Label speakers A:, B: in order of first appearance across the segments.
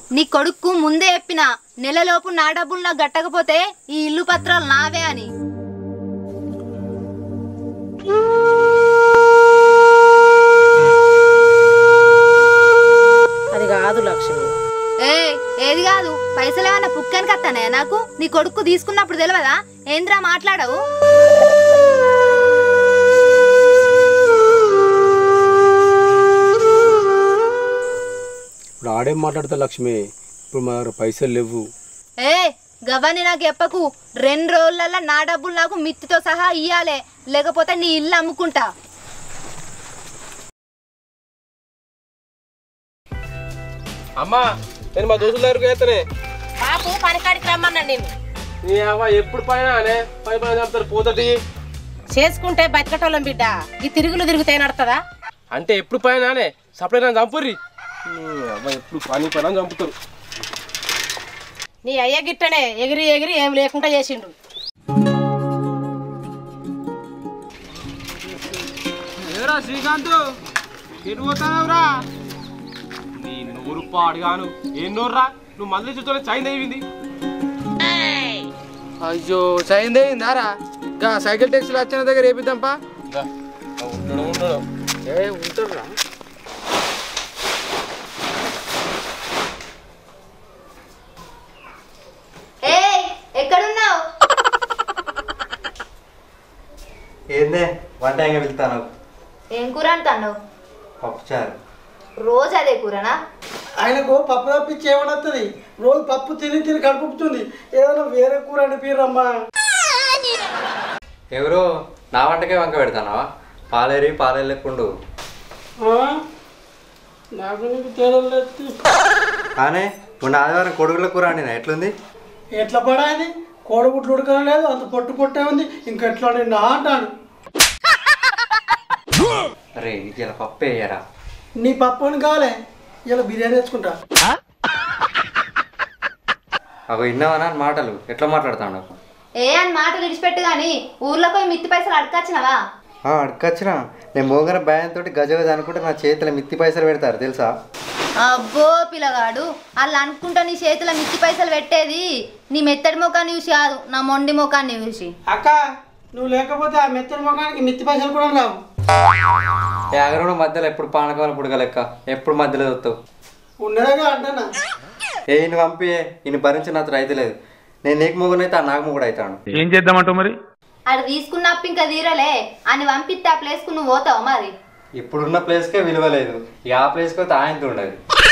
A: నీ కొడుక్కు ముందే చెప్పిన నెలలోపు నా డబ్బులు నాకు గట్టకపోతే ఈ ఇల్లు పత్రాలు నావే అని
B: అది కాదు లక్ష్మి
A: ఏ ఏది కాదు పైసలు ఏమన్నా పుక్కని కత్తానే నాకు నీ కొడుకు తీసుకున్నప్పుడు తెలియదా ఏంద్రా మాట్లాడవు
C: ఇప్పుడు ఆడేం మాట్లాడతా లక్ష్మి ఇప్పుడు మా దగ్గర పైసలు లేవు
A: ఏ గవ్వని నాకు చెప్పకు రెండు రోజులలో నా డబ్బులు నాకు మిత్తితో సహా ఇయ్యాలే లేకపోతే నీ ఇల్లు అమ్ముకుంటా
D: అమ్మా నేను మా దోస్తుల దగ్గరకు చేస్తానే
B: బాపు పనికాడికి రమ్మన్నాడు నేను
D: నీ అవ్వ ఎప్పుడు పైన పై పైన చెప్తారు పోతుంది
B: చేసుకుంటే బతికటోళ్ళం బిడ్డ ఈ తిరుగులు తిరిగితే నడుతుందా
D: అంటే ఎప్పుడు పైన సప్లై నన్ను చంపుర్రి నీ అవ్వ ఎప్పుడు పని పైన చంపుతారు
B: నీ అయ్య గిట్టనే ఎగిరి ఎగిరి ఏం లేకుండా చేసిండు
D: ఏరా శ్రీకాంత్ ఎటు పోతావురా నీ నూరు పాడుగాను ఏం నూరురా నువ్వు మళ్ళీ చూస్తే చైన్ అయ్యింది
E: అయ్యో చైందే దారా ఇంకా సైకిల్ ట్యాక్సీలు వచ్చిన దగ్గర వేపిద్దాంపా
D: ఉండడు ఉండడు
E: ఏ ఉంటారా
A: ఏ ఎక్కడున్నావు
F: ఏందే వంట ఇంకా వెళ్తాను
A: ఏం కూర అంటాను
F: పప్పుచారు
A: రోజు అదే కూరనా
G: ఆయనకు పప్పు తప్పించి ఏమనొస్తుంది రోజు పప్పు తిని తిని కడుపుతుంది ఏదైనా వేరే కూర అనిపిరమ్మా
F: ఎవరో నా వంటకే వంక పెడతానా పాలేరి పాలేళ్ళకుండు
G: నాకు నీకు తేడా లేదు
F: కానీ మొన్న ఆదివారం కొడుకుల కూర అండినా ఎట్లుంది
G: ఎట్లా పడాది కోడిగుడ్లు ఉడకడం లేదు అంత పొట్టు పొట్టే ఉంది ఇంకా ఎట్లా నా అంటాడు
F: అరే ఇలా పప్పు వేయరా
G: నీ పప్పు అని కావాలి ఇలా బిర్యానీ వేసుకుంటా
F: అవి విన్నావనా అని మాటలు ఎట్లా మాట్లాడతాడు
A: ఏ అని మాటలు విడిచిపెట్టు గాని ఊర్లో పోయి మిత్తి పైసలు అడగచ్చినవా
F: అడగచ్చిన నేను మోగన భయంతో గజ గజ అనుకుంటే నా చేతిలో మిత్తి పైసలు పెడతారు తెలుసా
A: అబ్బో పిల్లగాడు వాళ్ళు అనుకుంటా నీ చేతిలో మిత్తి పైసలు పెట్టేది నీ మెత్తడి ముఖాన్ని చూసి కాదు నా మొండి ముఖాన్ని చూసి
G: అక్క నువ్వు లేకపోతే ఆ మెత్తడి ముఖానికి మిత్తి పైసలు కూడా రావు
F: ఏ అగరుడు మధ్యలో ఎప్పుడు పానకాల పుడక లెక్క ఎప్పుడు మధ్యలో వస్తావు
G: ఉన్నదేగా అంటానా
F: ఏ ఈయన పంపి ఈయన భరించి నాతో రైతు లేదు నేను నీకు మొగునైతే ఆ నాకు మొగుడు అవుతాను
H: ఏం చేద్దామంటావు మరి
A: అది తీసుకున్న అప్పు ఇంకా తీరలే అని పంపిస్తే ఆ ప్లేస్కు నువ్వు పోతావు మరి
F: ఇప్పుడున్న ప్లేస్కే విలువ లేదు ఇక ఆ ప్లేస్కి అయితే ఆయనతో ఉండదు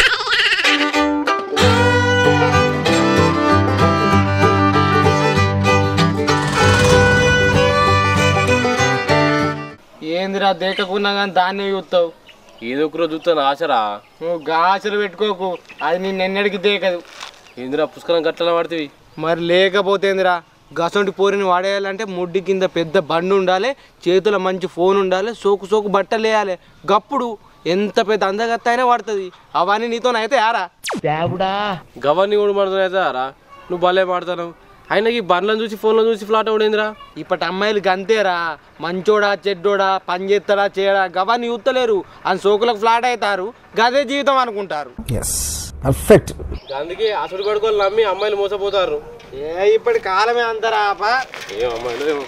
E: ఏందిరా దేకకున్నా కానీ దాన్నే చూస్తావు
D: ఏదో ఒక రోజు చూస్తాను ఆశరా
E: నువ్వు గాజులు పెట్టుకోకు అది నేను ఎన్నడికి దేకదు
D: ఏందిరా పుష్కరం గట్ల పడుతుంది
E: మరి లేకపోతేందిరా గసంటి పోరిని వాడేయాలంటే ముడ్డి కింద పెద్ద బండి ఉండాలి చేతిలో మంచి ఫోన్ ఉండాలి సోకు సోకు బట్టలు వేయాలి గప్పుడు ఎంత పెద్ద అందగత్త అయినా పడుతుంది అవన్నీ నీతోనైతే యారా
D: గవర్ని కూడా మాడుతున్నా రా నువ్వు భలే మాడతావు ఆయనకి బండ్లను చూసి ఫోన్లో చూసి ఫ్లాట్ అవుడేందిరా
E: ఇప్పటి అమ్మాయిలు గంతేరా మంచోడా చెడ్డోడా పని చేస్తాడా చేయడా గవాన్ని చూస్తలేరు అని సోకులకు ఫ్లాట్ అవుతారు గదే జీవితం అనుకుంటారు
D: అందుకే అసలు పడుకోవాలి నమ్మి అమ్మాయిలు మోసపోతారు
E: ఏ ఇప్పటి కాలమే అంతరా ఆపా
D: ఏం అమ్మాయిలు ఏమో.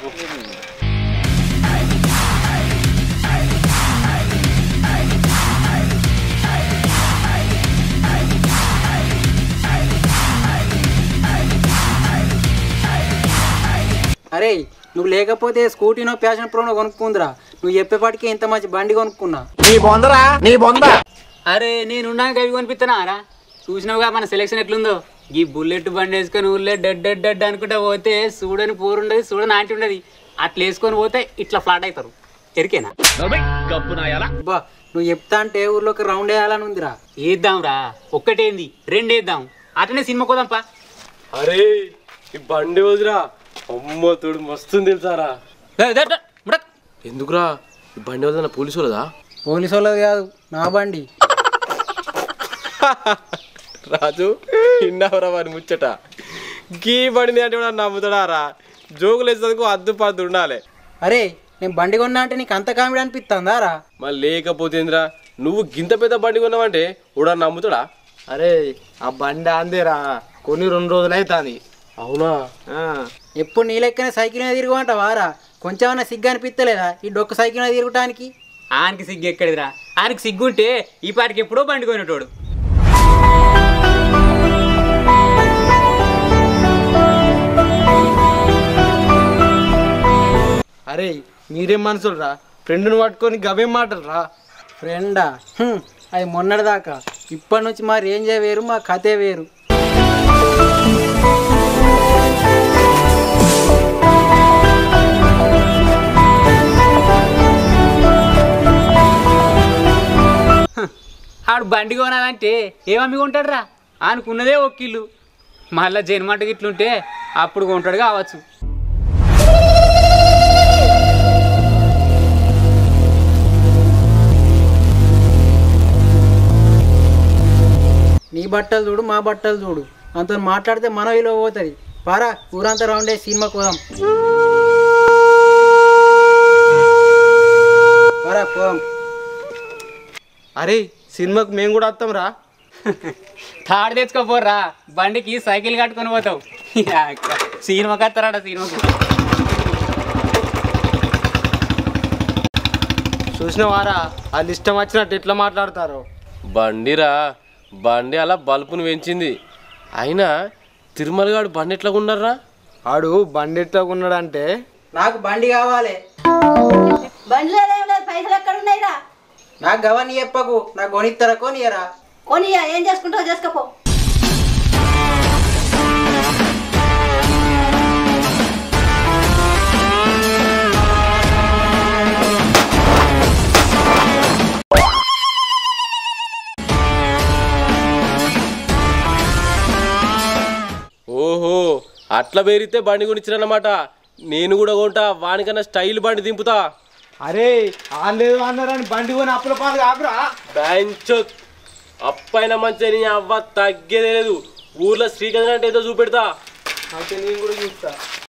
I: అరే నువ్వు లేకపోతే స్కూటీనో ప్యాషన్ ప్రోనో కొనుక్కుందిరా నువ్వు చెప్పేపాటికి ఇంత మంచి బండి కొనుక్కున్నా
E: నీ బొందరా నీ బొంద
I: అరే నేను ఉన్నాను అవి కొనిపిస్తున్నా రా చూసినావుగా మన సెలెక్షన్ ఎట్లుందో ఈ బుల్లెట్ బండి వేసుకొని ఊళ్ళో డెడ్ డెడ్ డెడ్ అనుకుంటా పోతే చూడని పోరు ఉండదు చూడని ఆంటీ ఉండదు అట్లా వేసుకొని పోతే ఇట్లా ఫ్లాట్ అవుతారు ఎరికేనా అబ్బా నువ్వు చెప్తా అంటే ఊర్లోకి రౌండ్ వేయాలని ఉందిరా వేద్దాం రా ఒక్కటేంది రెండు వేద్దాం అట్లనే సినిమా కోదాంపా
D: అరే ఈ బండి వదిరా అమ్మ తోడు మస్తుంది తెలుసారా ఎందుకురా ఈ బండి వదిన పోలీసు వాళ్ళదా
I: పోలీసు వాళ్ళది కాదు నా బండి
D: రాజు ఇన్నావరా వారి ముచ్చట గీ బండిని అంటే కూడా నమ్ముతాడా రా జోకులు వేసేందుకు అద్దు పద్దు ఉండాలి
I: అరే నేను బండి కొన్నా అంటే నీకు అంత కామెడీ అనిపిస్తుందా రా
D: మరి లేకపోతే ఏందిరా నువ్వు గింత పెద్ద బండి కొన్నావంటే కూడా నమ్ముతాడా
E: అరే ఆ బండి అందేరా కొన్ని రెండు రోజులు అవుతుంది
D: అవునా
H: ఎప్పుడు నీ లెక్కనే సైకిల్ మీద తిరుగుమంట వారా కొంచెమన్నా సిగ్గు అనిపిస్తలేదా ఈ డొక్క సైకిల్ మీద తిరగటానికి
I: ఆయనకి సిగ్గు ఎక్కడిదిరా ఆయనకి సిగ్గుంటే ఈ పాటికి ఎప్పుడో బండి కొనేటోడు
E: అరే మీరేం మనుషులు రా ఫ్రెండ్ని పట్టుకొని గవేం మాటలు రా
H: ఫ్రెండా హ్మ్, అది మొన్నటిదాకా ఇప్పటి నుంచి మా రేంజే వేరు మా కథే వేరు
I: ఆడు బండి కొనాలంటే ఏమమ్మి కొంటాడు రా ఆయనకున్నదే ఒక్కిల్లు మళ్ళా జన్మట గిట్లుంటే అప్పుడు కొంటాడు కావచ్చు
H: నీ బట్టలు చూడు మా బట్టలు చూడు అంత మాట్లాడితే మన విలువ పోతుంది పారా ఊరంతా రౌండే సినిమాకి పోదాం పారా పోదాం
E: అరే సినిమాకి మేము కూడా వస్తాం రా
I: తాడు తెచ్చుకోపోర్రా బండికి సైకిల్ కట్టుకొని పోతావు సినిమా కత్తారాడ సినిమాకి
E: చూసిన వారా వాళ్ళు ఇష్టం వచ్చినట్టు ఎట్లా మాట్లాడతారు
D: బండిరా బండి అలా బల్బును పెంచింది అయినా తిరుమలగాడు బండి ఎట్లా ఉన్నారా
E: ఆడు బండి ఎట్లా ఉన్నాడంటే
H: నాకు బండి కావాలి
B: బండిలో ఏం లేదు పైసలు ఎక్కడ ఉన్నాయిరా
H: నాకు గవని చెప్పకు నాకు కొనిస్తారా కొనియరా
B: కొనియా ఏం చేసుకుంటావు చేసుకపో
D: ఓహో అట్లా పేరితే బండి కొనిచ్చిరన్నమాట నేను కూడా కొంటా వానికన్నా స్టైల్ బండి దింపుతా
E: అరే వాళ్ళు అన్నారని బండి కొని అప్పుల పాలు కాకురా
D: బెంచ్ అప్పైన మంచి నీ అవ్వ తగ్గేదే లేదు ఊర్లో శ్రీకాంత్ అంటే ఏదో చూపెడతా
E: అయితే నేను కూడా చూస్తా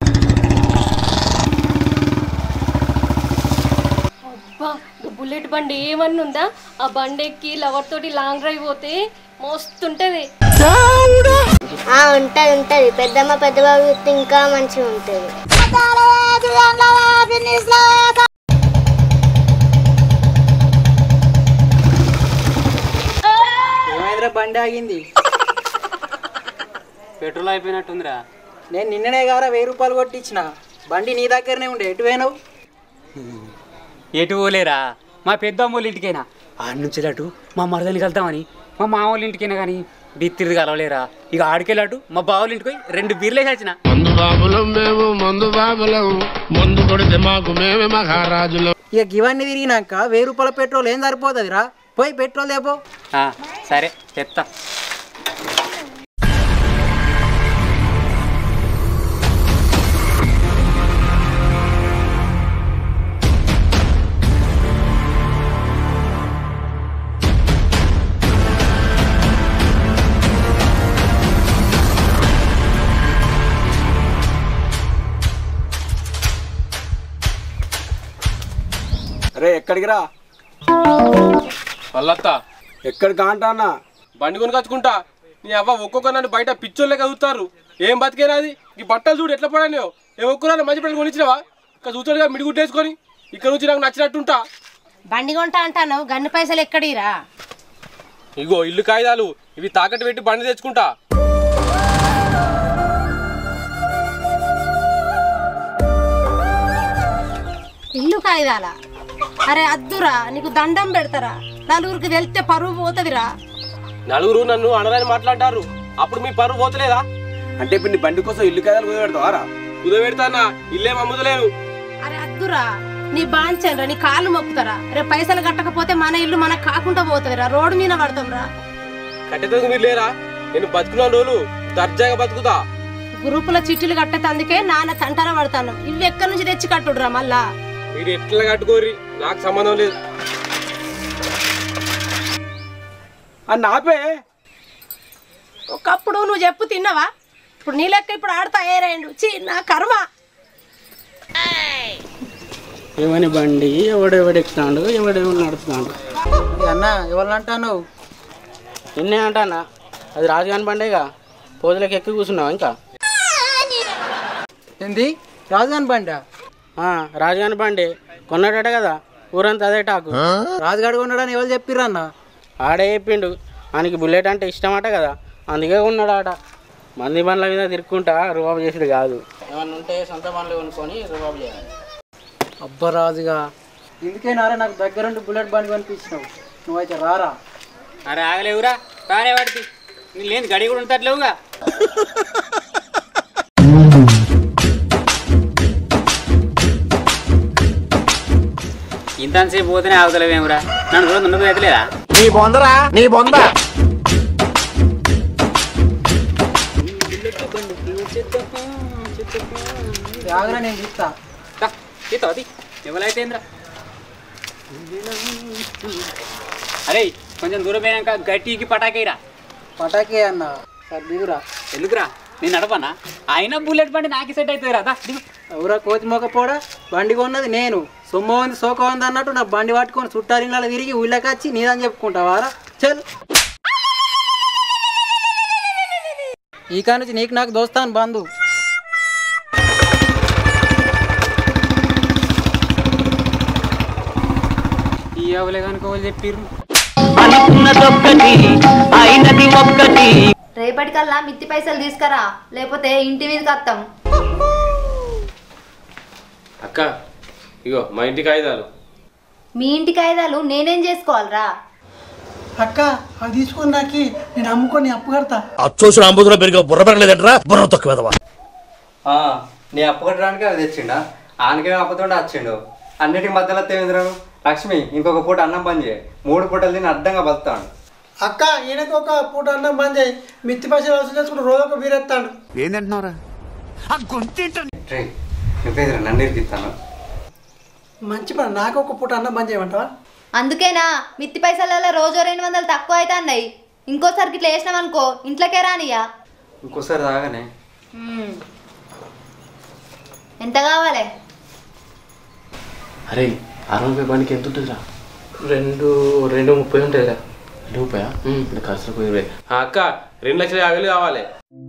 J: అబ్బా బుల్లెట్ బండి ఏమన్నా ఉందా ఆ బండి ఎక్కి లవర్ తోటి లాంగ్ డ్రైవ్ పోతే మస్తుంటది
K: ఉంటది ఉంటది పెద్దమ్మ పెద్దబాబు చూస్తే ఇంకా మంచిగా ఉంటది
H: ఏమైందిరా బండి ఆగింది
I: పెట్రోల్ అయిపోయినట్టుందిరా
H: నేను నిన్ననే కారా వెయ్యి రూపాయలు కొట్టించిన బండి నీ దగ్గరనే ఉండే ఎటు పోయినావు
I: ఎటు పోలేరా మా పెద్దమ్మోళ్ళ ఇంటికైనా ఆడి నుంచి అటు మా మరదల్ని కలుద్దామని మా మామూలు ఇంటికైనా కానీ బిత్తిరిది కలవలేరా ఇక ఆడికెళ్ళాటు మా బావుల ఇంటికి పోయి రెండు బీర్లే వచ్చిన
L: మందు బాబులం మేము మందు బాబులం మందు కొడితే మాకు మేమే మహారాజులం
H: ఇక ఇవన్నీ తిరిగినాక వెయ్యి రూపాయల పెట్రోల్ ఏం సరిపోతుంది రా పోయి పెట్రోల్ లేపో
I: ఆ, సరే చెప్తా
C: అరే ఎక్కడికి రా
D: మళ్ళత్త
C: ఎక్కడికి కాంటా అన్న
D: బండి కొనుకొచ్చుకుంటా నీ అవ్వ ఒక్కొక్క నన్ను బయట పిచ్చోళ్ళే కదుగుతారు ఏం బతికేనా అది ఈ బట్టలు చూడు ఎట్లా పడాను ఏ ఒక్కరు మంచి బట్టలు కొనిచ్చినావా ఇక్కడ చూస్తాడుగా మిడిగుట్టేసుకొని ఇక్కడ నుంచి నాకు నచ్చినట్టుంటా
B: బండి కొంటా అంటాను గన్ను పైసలు ఎక్కడిరా
D: ఇగో ఇల్లు కాగితాలు ఇవి తాకట్టు పెట్టి బండి తెచ్చుకుంటా
B: ఇల్లు కాగిదాలా అరే అద్దురా నీకు దండం పెడతారా నలుగురికి వెళ్తే పరువు పోతుందిరా
D: నలుగురు నన్ను అనరాని మాట్లాడారు అప్పుడు మీ పరువు పోతలేదా
C: అంటే ఇప్పుడు నీ బండి కోసం ఇల్లు కాదాలు కుదబెడతావారా
D: కుదబెడతానా ఇల్లేం అమ్ముతలేను
B: అరే అద్దురా నీ బాంచండ్రా నీ కాళ్ళు మొక్కుతారా రే పైసలు కట్టకపోతే మన ఇల్లు మనకు కాకుండా పోతుందిరా రోడ్డు మీద పడతాం రా
D: కట్టేందుకు మీరు లేరా నేను బతుకున్న రోజులు దర్జాగా బతుకుతా
B: గ్రూపుల చిట్టులు కట్టేది అందుకే నాన్న తంటాన పడతాను ఇవి ఎక్కడి నుంచి తెచ్చి కట్టుడురా మళ్ళా
D: మీరు ఎట్లా కట్టుకోరి నాకు సంబంధం లేదు
C: అని ఆపే
B: ఒకప్పుడు నువ్వు చెప్పు తిన్నావా ఇప్పుడు నీ లెక్క ఇప్పుడు ఆడతా ఏరేండు చీ నా కర్మ
G: ఏమని బండి ఎవడెవడెక్కుతాడు ఎవడెవడు నడుపుతాడు
H: ఏ అన్న ఎవరు అంటాను
G: నిన్నే అంటానా
M: అది రాజుగాని బండేగా పోజులకు ఎక్కి కూర్చున్నావు ఇంకా
H: ఏంది రాజుగాని బండా
M: ఆ, రాజుగాని బండి కొన్నాడట కదా ఊరంతా అదే టాకు
H: రాజుగాడు ఉన్నాడని ఎవరు చెప్పిర్రు అన్న
M: ఆడే చెప్పిండు ఆయనకి బుల్లెట్ అంటే ఇష్టమట కదా అందుకే ఉన్నాడట మంది బండ్ల మీద తిరుక్కుంటా రుబాబు చేసేది కాదు ఏమన్నా ఉంటే సొంత బండ్లు కొనుక్కొని రుబాబు చేయాలి
H: అబ్బా రాజుగా ఇందుకే నారా నాకు దగ్గరుండి బుల్లెట్ బండి కనిపించినావు నువ్వైతే రారా
I: అరే ఆగలేవురా రానే వాడికి నీ లేని గడి కూడా ఉంటట్లేవుగా ఇంతసేపు పోతేనే ఆగుతలేవేమురా నన్ను కూడా ఉండదు ఎత్తలేదా
N: నీ బొందరా నీ బొంద
H: ఆగరా నేను తీస్తా
I: తీతావది ఎవరైతే ఏంద్రా అరే కొంచెం దూరం పోయినాక గట్టికి పటాకేరా
H: పటాకే అన్న సార్ దిగురా
I: ఎందుకురా నేను నడపనా అయినా బుల్లెట్ బండి నాకి సెట్ అవుతుంది రా దిగు
H: ఎవరా కోతి మొక్కపోడా బండి కొన్నది నేను సొమ్ము ఉంది సోక ఉంది అన్నట్టు నా బండి పట్టుకొని చుట్టాలింగ్ల తిరిగి ఊళ్ళకి నీదని చెప్పుకుంటావారా చల్ ఈ కానుంచి నీకు నాకు దోస్తాను బంధు
I: ఈ అవలే కనుక వాళ్ళు చెప్పిర్రు
A: రేపటికల్లా మిత్తి పైసలు తీసుకురా లేకపోతే ఇంటి మీదకి వస్తాం
D: అక్క ఇగో మా ఇంటి కాగితాలు
A: మీ ఇంటి కాయిదాలు నేనేం చేసుకోవాలరా
G: అక్క అవి తీసుకొని నాకి నేను అమ్ముకొని అప్పు కడతా
N: అచ్చోసిన అంబుధులో పెరిగే బుర్ర పెరగలేదంటరా బుర్ర తొక్కువేదవా
F: ఆ, నీ అప్పు కట్టడానికి అది తెచ్చిండా ఆనకేం అప్పుతుండే వచ్చిండు అన్నిటికి మధ్యలో తేవేంద్రం లక్ష్మి ఇంకొక పూట అన్నం పని చేయి మూడు పూటలు తిని అడ్డంగా బతుతాడు
G: అక్క ఈయనకు ఒక పూట అన్నం బంద్ చేయి మిత్తి పైసలు వసూలు చేసుకుంటూ రోజు ఒక బీరెత్తాడు
N: ఏంటంటున్నారా
F: ట్రే నువ్వేదిరా నన్ను ఇరికిస్తాను
G: మంచి పని నాకు ఒక పూట అన్నం బంద్ చేయమంటావా
A: అందుకేనా మిత్తి పైసలలో రోజు రెండు వందలు తక్కువ అయితే అన్నాయి ఇంకోసారికి ఇట్లా వేసినాం అనుకో ఇంట్లోకే రానియా
F: ఇంకోసారి తాగానే
A: మ్మ్. ఎంత కావాలి
D: అరే అరవై రూపాయ బండికి ఎంత ఉంటుందిరా
E: రెండు రెండు ముప్పై ఉంటుందిరా
D: రెండు రూపాయా ఇప్పుడు ఖర్చులకు ఇరవై ఆ, అక్క రెండు లక్షల యాభై వేలు కావాలి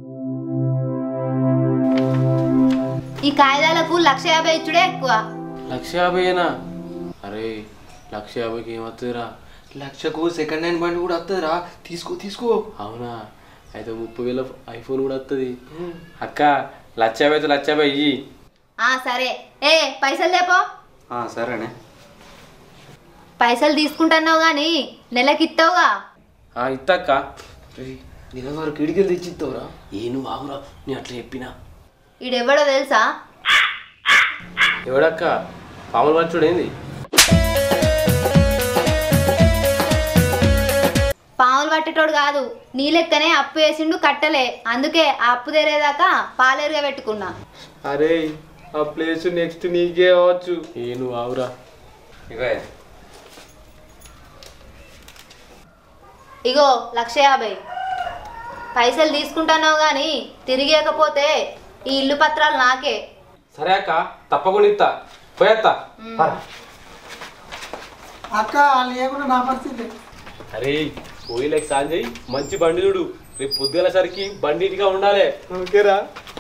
A: ఈ కాయిదాలకు లక్ష యాభై ఇచ్చుడే ఎక్కువ
D: లక్ష యాభైనా అరే లక్ష యాభైకి ఏమవుతుందిరా
E: లక్షకు సెకండ్ హ్యాండ్ బండి కూడా వస్తుందిరా తీసుకో తీసుకో
D: అవునా అయితే ముప్పై వేల ఐఫోన్ కూడా వస్తుంది అక్క లక్ష యాభై అయితే లక్ష యాభై ఇయ్యి
A: ఆ సరే ఏ పైసలు లేపో
F: ఆ, సరేనే
A: పైసలు తీసుకుంటున్నావు కానీ నెలకి ఇస్తావుగా
D: ఆ, ఇత్తక్క
E: నెల వరకు ఇడికి తెచ్చిస్తావురా
D: ఏ నువ్వు ఆగురా నేను అట్లా చెప్పినా
A: ఈడెవడో తెలుసా
D: ఎవడక్క పాములు పరచుడు ఏంది
A: పాములు పట్టేటోడు కాదు నీ లెక్కనే అప్పు వేసిండు కట్టలే అందుకే ఆ అప్పు తెరేదాకా పాలేరుగా పెట్టుకున్నా
D: అరే ఆ ప్లేస్ నెక్స్ట్ నీకే అవ్వచ్చు ఏ నువ్వు ఆగురా
F: ఇగో
A: ఇగో లక్ష యాభై పైసలు తీసుకుంటున్నావు కానీ తిరిగేకపోతే ఈ ఇల్లు పత్రాలు నాకే
D: సరే అక్క తప్పకుండా ఇస్తా పోయేత్తా
G: అక్క వాళ్ళు లేకుండా నా పరిస్థితి
D: అరే పోయిలకి సాంజయ్ మంచి బండి చూడు రేపు పొద్దుగల సరికి బండి ఇటుగా ఉండాలి ఓకేరా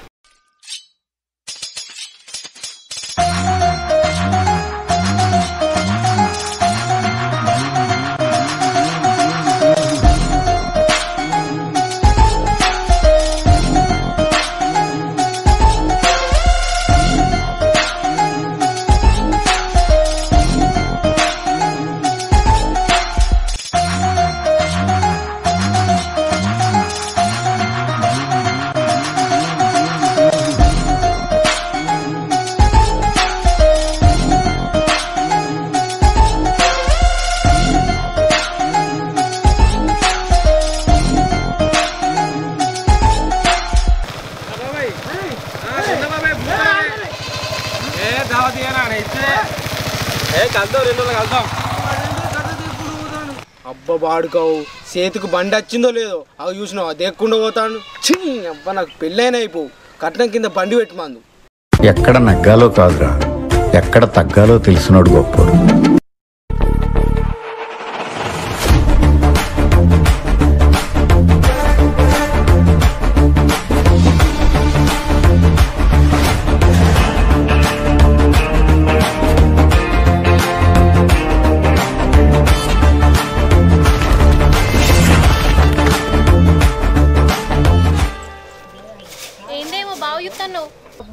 D: ఏ దావత్ ఇస్తే ఏ కలుద్దాం రెండు రోజులు కలుద్దాం
E: అబ్బా వాడుకోవు చేతికి బండి వచ్చిందో లేదో అవి చూసినావు దేక్కుండా పోతాను ఛీ అబ్బా నాకు పెళ్ళైన అయిపోవు కట్నం కింద బండి పెట్టమందు
O: ఎక్కడ నగ్గాలో కాదురా ఎక్కడ తగ్గాలో తెలిసినోడు గొప్పోడు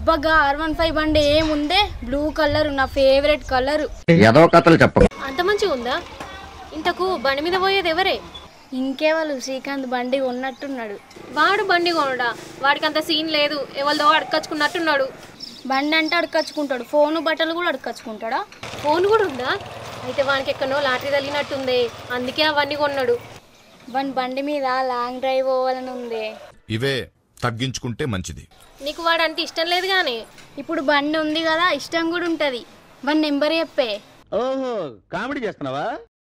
K: అబ్బగా ఆర్ వన్ ఫైవ్ బండి ఏముందే బ్లూ కలర్ నా ఫేవరెట్ కలర్
O: ఏదో కథలు చెప్పకు
J: అంత మంచిగా ఉందా ఇంతకు బండి మీద పోయేది ఎవరే
K: ఇంకేవాళ్ళు శ్రీకాంత్ బండి ఉన్నట్టున్నాడు
J: వాడు బండి కొనడా వాడికి అంత సీన్ లేదు ఎవరిదో అడకచ్చుకున్నట్టున్నాడు
K: బండి అంటే అడకచ్చుకుంటాడు ఫోను బట్టలు కూడా అడకచ్చుకుంటాడా
J: ఫోన్ కూడా ఉందా అయితే వానికి ఎక్కడో లాటరీ తగిలినట్టుంది అందుకే అవన్నీ కొన్నాడు
K: వన్ బండి మీద లాంగ్ డ్రైవ్ పోవాలని ఉంది
P: ఇవే తగ్గించుకుంటే మంచిది
J: నీకు వాడు అంటే ఇష్టం లేదు కానీ
K: ఇప్పుడు బండి ఉంది కదా ఇష్టం కూడా ఉంటది వన్ నెంబర్ చెప్పే
N: ఓహో కామెడీ చేస్తున్నావా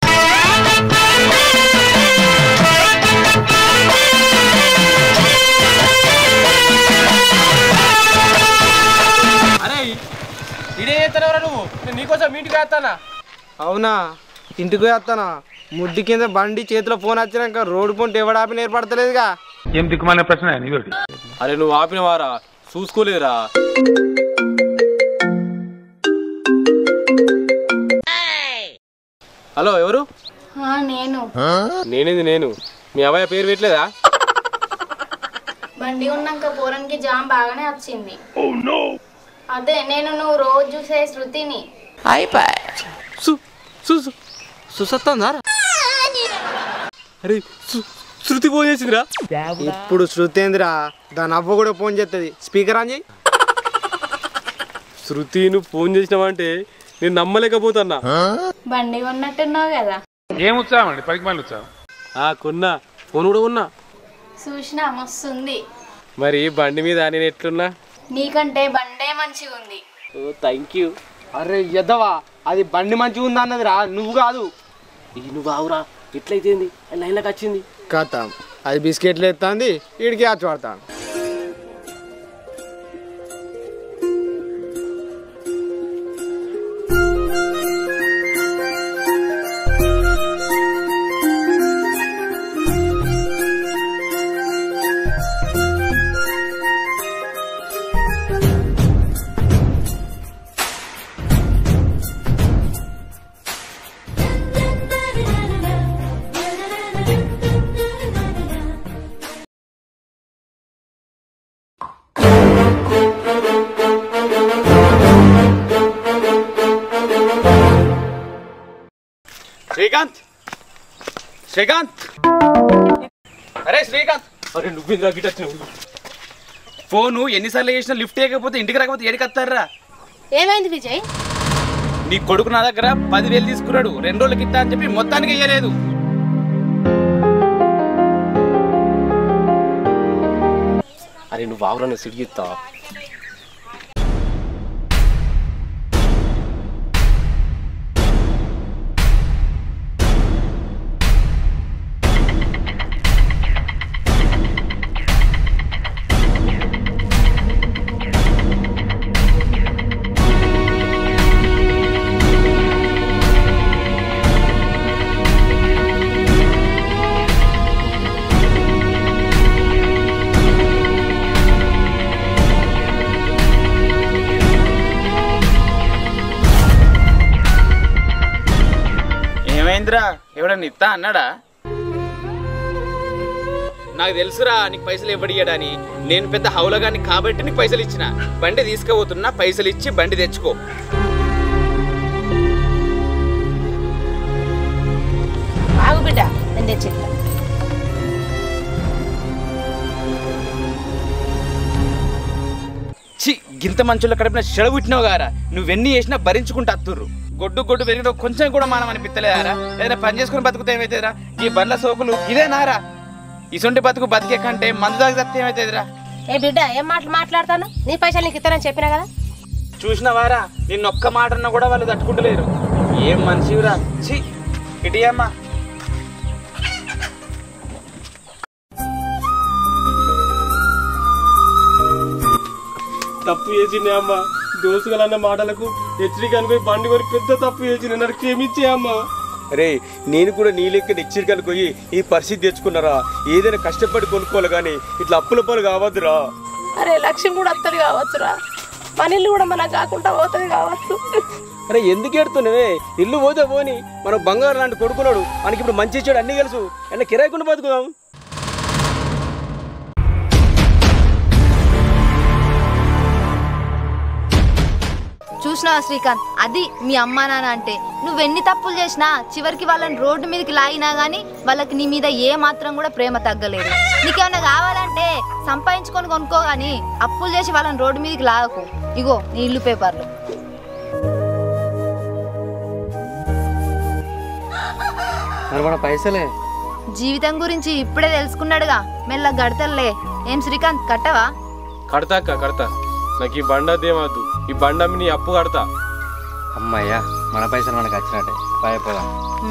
D: అరే ఇదే చేస్తానవరా నువ్వు నేను నీకోసం మీ ఇంటికి వేస్తానా
E: అవునా ఇంటికి వేస్తానా ముడ్డి కింద బండి చేతిలో ఫోన్ వచ్చినాక రోడ్డు పొంటి ఎవడాపి ఏర్పడతలేదుగా
D: ఏం దిక్కుమాలిన ప్రశ్న నీతోటి అరే నువ్వు ఆపినవారా చూసుకోలేదురా హలో ఎవరు
K: నేను
D: నేనేది నేను మీ అబ్బాయి పేరు పెట్టలేదా
K: బండి ఉన్నాక పోరానికి జామ్ బాగానే వచ్చింది అదే నేను నువ్వు రోజు చూసే శృతిని
E: సుసత్తందా
D: అరే సు- శృతి ఫోన్ చేసిందిరా
E: ఇప్పుడు శృతేంద్ర దాని అవ్వ కూడా ఫోన్ చేస్తుంది స్పీకర్ ఆన్ చేయి
D: శృతి నువ్వు ఫోన్ చేసినావంటే నేను నమ్మలేకపోతున్నా
K: బండి ఉన్నట్టున్నావు కదా
D: ఏం ఉత్సాహం అండి పనికి మళ్ళీ ఉత్సాహం కొన్నా ఫోన్ కూడా ఉన్నా
K: చూసినా మస్తుంది
D: మరి బండి మీద నేను ఎట్లున్నా
K: నీకంటే బండే మంచిగా ఉంది
D: ఓ థ్యాంక్ యూ
E: అరే ఎద్దవా అది బండి మంచిగా ఉంది అన్నది రా నువ్వు కాదు
D: నువ్వు ఆవురా ఎట్లయితే లైన్లోకి వచ్చింది
E: కథ అది బిస్కెట్లు ఎత్తాంది వీడికి ఆచి పడతాను
C: శ్రీకాంత్ శ్రీకాంత్ అరే శ్రీకాంత్
D: అరే నువ్వు గిట్ వచ్చినావు
C: ఫోను ఎన్నిసార్లు చేసినా లిఫ్ట్ చేయకపోతే ఇంటికి రాకపోతే ఏడికి వస్తారా
B: ఏమైంది విజయ్
C: నీ కొడుకు నా దగ్గర పదివేలు తీసుకున్నాడు రెండు రోజులకి ఇస్తా అని చెప్పి మొత్తానికి ఇయ్యలేదు
D: అరే నువ్వు ఆవురా నువ్వు సిడి చెప్తా
C: ఏమైందిరా ఎవడన్నా ఇస్తా అన్నాడా నాకు తెలుసురా నీకు పైసలు ఇవ్వడియడని నేను పెద్ద హౌలగాని కాబట్టి నీకు పైసలు ఇచ్చిన బండి తీసుకుపోతున్నా పైసలు ఇచ్చి బండి తెచ్చుకో
B: ఆగు బిడ్డ నేను తెచ్చిస్తా
C: చి గింత మంచుల కడిపిన చెడబుట్టినావు గారా నువ్వెన్ని చేసినా భరించుకుంటూ అత్తుర్రు గొడ్డు గొడ్డు పెరిగిన కొంచెం కూడా మనం అనిపిస్తలేదారా ఏదైనా పని చేసుకుని బతుకుతే ఏమైతుందిరా ఈ బండ్ల సోకులు ఇదే నారా ఇసొంటి బతుకు బతికే కంటే మందు దాకా తప్పితే ఏమైతుందిరా
B: ఏ బిడ్డ ఏం మాటలు మాట్లాడతాను నీ పైసలు నీకు ఇస్తానని చెప్పినా కదా
C: చూసినవారా నిన్న ఒక్క మాట అన్నా కూడా వాళ్ళు తట్టుకుంటలేరు ఏం మనిషిరా చి ఇటీ అమ్మా
D: తప్పు చేసిండే అమ్మ దోసుగలన్న మాటలకు హెచ్చరిక అనుకుని బండి కొని పెద్ద తప్పు చేసింది నన్ను క్షమించే అమ్మ అరే నేను కూడా నీ లెక్క హెచ్చరికలు పోయి ఈ పరిస్థితి తెచ్చుకున్నారా ఏదైనా కష్టపడి కొనుక్కోవాలి కానీ ఇట్లా అప్పుల పాలు కావద్దురా
B: అరే లక్ష్యం కూడా వస్తుంది కావచ్చురా మన ఇల్లు కూడా మనకు కాకుండా పోతుంది కావచ్చు
C: అరే ఎందుకు ఎడుతున్నావే ఇల్లు పోతే పోని మనం బంగారు లాంటి కొడుకున్నాడు మనకి ఇప్పుడు మంచి ఇచ్చాడు అన్ని తెలుసు అన్న కిరాయికుండా బతుకుదాం
A: చూసినావా శ్రీకాంత్ అది మీ అమ్మా నాన్న అంటే నువ్వెన్ని తప్పులు చేసినా చివరికి వాళ్ళని రోడ్డు మీదకి లాగినా గానీ వాళ్ళకి నీ మీద ఏ మాత్రం కూడా ప్రేమ తగ్గలేదు నీకేమన్నా కావాలంటే సంపాదించుకొని కొనుక్కో గానీ అప్పులు చేసి వాళ్ళని రోడ్డు మీదకి లాగకు ఇగో నీ ఇల్లు పేపర్లు
E: మరి మన పైసలే
A: జీవితం గురించి ఇప్పుడే తెలుసుకున్నాడుగా మెల్ల గడతల్లే ఏం శ్రీకాంత్ కట్టవా
D: కడతా అక్క కడతా నాకు ఈ బండ అదేమద్దు ఈ బండ అమ్మి నీ అప్పు కడతా
F: అమ్మయ్యా మన పైసలు మనకు వచ్చినట్టే భయపోదాం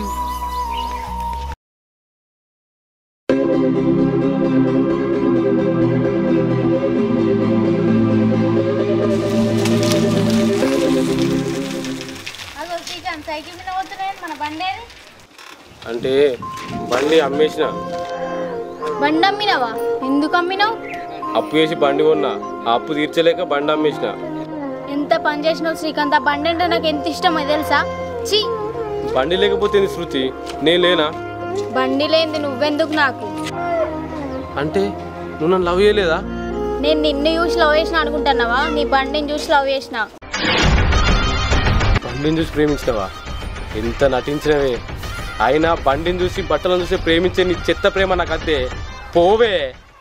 K: అగో శ్రీకాంత్ సైకిల్ మీద పోతున్నాయి మన బండి ఏది?
D: అంటే బండి అమ్మేసిన
K: బండి అమ్మినావా ఎందుకు అమ్మినావు
D: అప్పు చేసి బండి కొన్నా ఆ అప్పు తీర్చలేక బండి అమ్మేసిన
K: ఎంత పని చేసినావు శ్రీకాంత్ ఆ బండి అంటే నాకు ఎంత ఇష్టమో తెలుసా ఛీ
D: బండి లేకపోతే ఏంది శృతి నేను లేనా
K: బండి లేనిది నువ్వెందుకు నాకు
D: అంటే నువ్వు నన్ను లవ్ చేయలేదా
K: నేను నిన్ను చూసి లవ్ చేసిన అనుకుంటున్నావా నీ బండిని చూసి లవ్ చేసిన
D: బండిని చూసి ప్రేమించినవా ఎంత నటించినవే అయినా బండిని చూసి బట్టలను చూసి ప్రేమించే నీ చెత్త ప్రేమ నాకు అద్దే పోవే